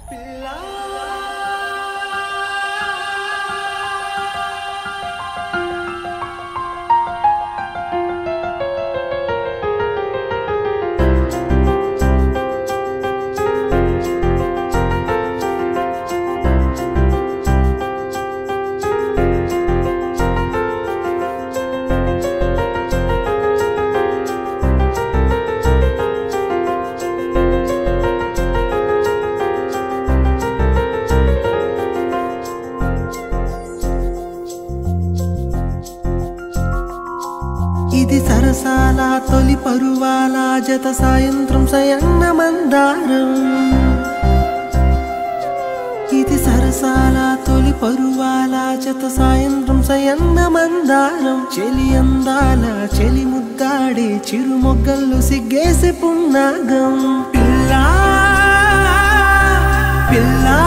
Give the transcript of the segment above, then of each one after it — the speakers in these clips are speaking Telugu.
ఇది సరసాల తొలి పరువాల జత సాయంత్రం సయన్న మందారం ఇది సరసాల తొలి పరువాల జత సాయంత్రం సయన్న మందారం చెలి అందాల చెలి ముద్దాడే చిరు మొగ్గల్లో సిగ్గేసి పున్నాగం పిల్లా పిల్లా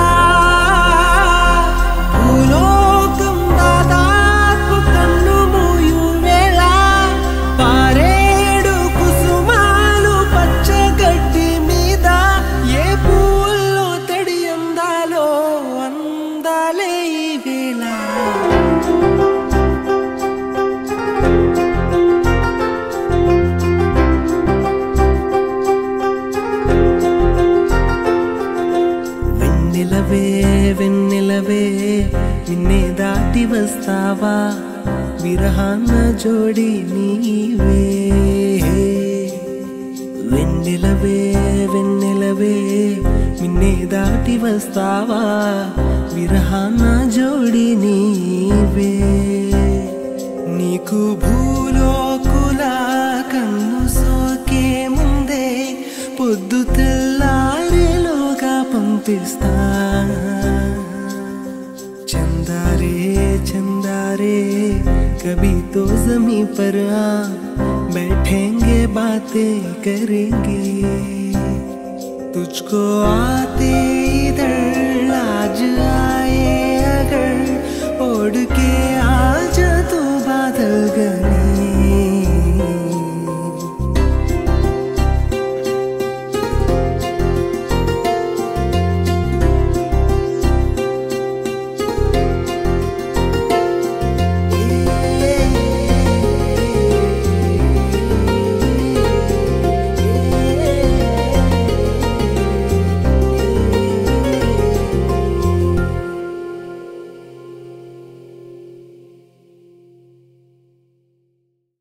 భూలోకం దాదాపు కన్ను మూయు వేళ పారేడు కుసుమాలు పచ్చగడ్డి మీద ఏ పూల్లో తడి అందాలో అందాలే ఈ వేళ వెన్నెలవే వెన్నెలవే నిన్నే దాటి వస్తావా విరహాన జోడి నీవే వెన్నెలవే వెన్నెలవే నిన్నే దాటి వస్తావా విరహాన జోడి నీవే నీకు భూలోకుల కన్ను సోకే ముందే పొద్దు తెల్లారేలోగా పంపిస్తా చందారే చందారే कभी तो जमी पर आ बैठेंगे बातें करेंगे तुझको आते इधर आज आए अगर ओढ़ के